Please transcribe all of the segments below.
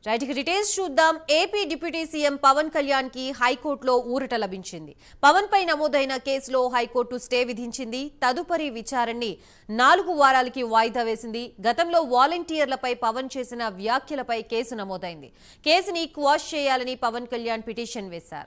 right ఇక details చూద్దాం AP deputy CM Pavan Kalyan కి హైకోర్టులో ఊరట లభించింది పవన్ పై నమోదైన కేసులో హైకోర్టు స్టే విధించింది తదుపరి విచారణని నాలుగు వారాలకి వాయిదా వేసింది గతంలో వాలంటీర్లపై పవన్ చేసిన వ్యాఖ్యలపై కేసు నమోదైంది కేసుని క్వాష్ చేయాలని పవన్ కళ్యాణ్ పిటిషన్ వేశారు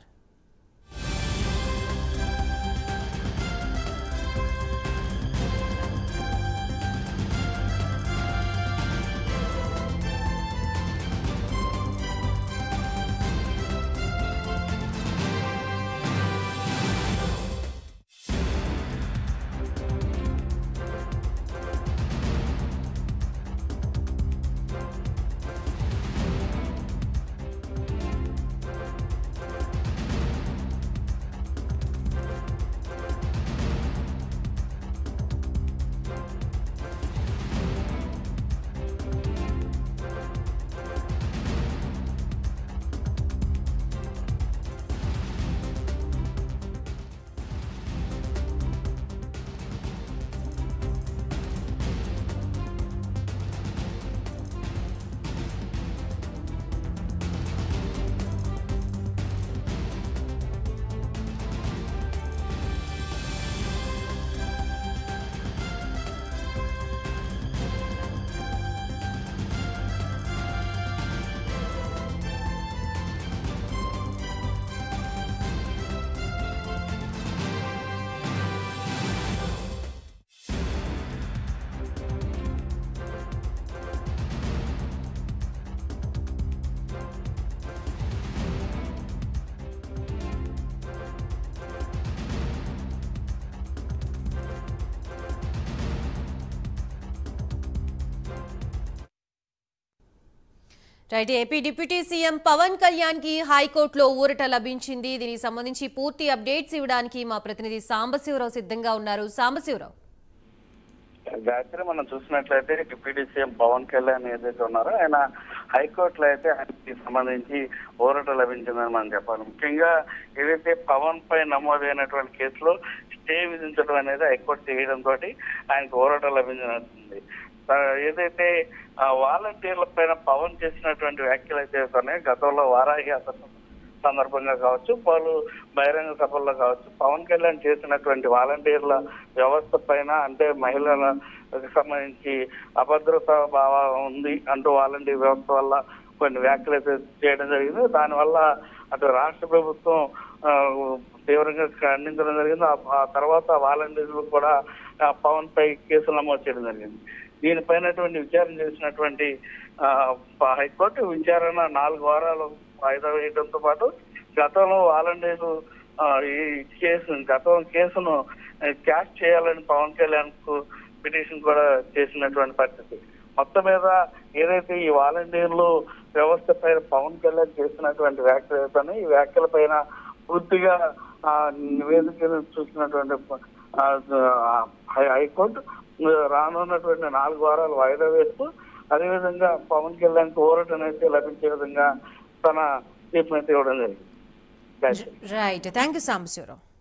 right AP deputy CM Pavan Kalyan కి హైకోర్టులో ఊరట లభించింది దీనికి సంబంధించి పూర్తి అప్డేట్స్ ఇవ్వడానికి మా ప్రతినిధి సాంబశివరావు సిద్ధంగా ఉన్నారు సాంబశివరావు రాత్రి మనం చూసినట్లయితే డిప్యూటీ సీఎం పవన్ కళ్యాణ్ ఏదైతే ఉన్నారో ఆయన హైకోర్టులో అయితే ఆయనకి సంబంధించి ఊరట లభించిందని మనం చెప్పాలి ముఖ్యంగా ఏదైతే పవన్ పై నమోదైనటువంటి కేసులో స్టే విధించడం అనేది హైకోర్టు చేయడం తోటి ఆయనకు ఊరట లభించినట్టుంది ఆ, ఏదైతే ఆ, వాలంటీర్ల పైన పవన్ చేసినటువంటి వ్యాఖ్యలు అయితే ఉన్నాయో గతంలో వారాహి అసలు సందర్భంగా కావచ్చు పలు బహిరంగ సభల్లో కావచ్చు పవన్ కళ్యాణ్ చేసినటువంటి వాలంటీర్ల వ్యవస్థ పైన అంటే మహిళలకు సంబంధించి అభద్రత భావం ఉంది అంటూ వాలంటీర్ వ్యవస్థ వల్ల కొన్ని వ్యాఖ్యలు అయితే చేయడం జరిగింది దానివల్ల అటు రాష్ట్ర ప్రభుత్వం ఆ, తీవ్రంగా ఖండించడం జరిగింది ఆ- ఆ తర్వాత వాలంటీర్లు కూడా ఆ, పవన్ పై కేసులు నమోదు చేయడం జరిగింది దీనిపైనటువంటి విచారణ చేసినటువంటి ఆ, హైకోర్టు విచారణ నాలుగు వారాలు వాయిదా వేయడంతో పాటు గతంలో వాలంటీర్లు ఆ, ఈ కేసు గతం కేసును క్యాష్ చేయాలని పవన్ కళ్యాణ్ కు పిటిషన్ కూడా చేసినటువంటి పరిస్థితి మొత్తం మీద ఏదైతే ఈ వాలంటీర్లు వ్యవస్థ పైన పవన్ కళ్యాణ్ చేసినటువంటి వ్యాఖ్యలు ఏదైతే ఈ వ్యాఖ్యల పైన పూర్తిగా ఆ, నివేదికను చూసినటువంటి ఆ, హై- హైకోర్టు రానున్నటువంటి నాలుగు వారాలు వాయిదా వేస్తూ అదేవిధంగా పవన్ కళ్యాణ్ ఊరటనైతే లభించే విధంగా తన తీర్పునైతే ఇవ్వడం జరిగింది రైట్ థ్యాంక్ యూ సాంబశివరావు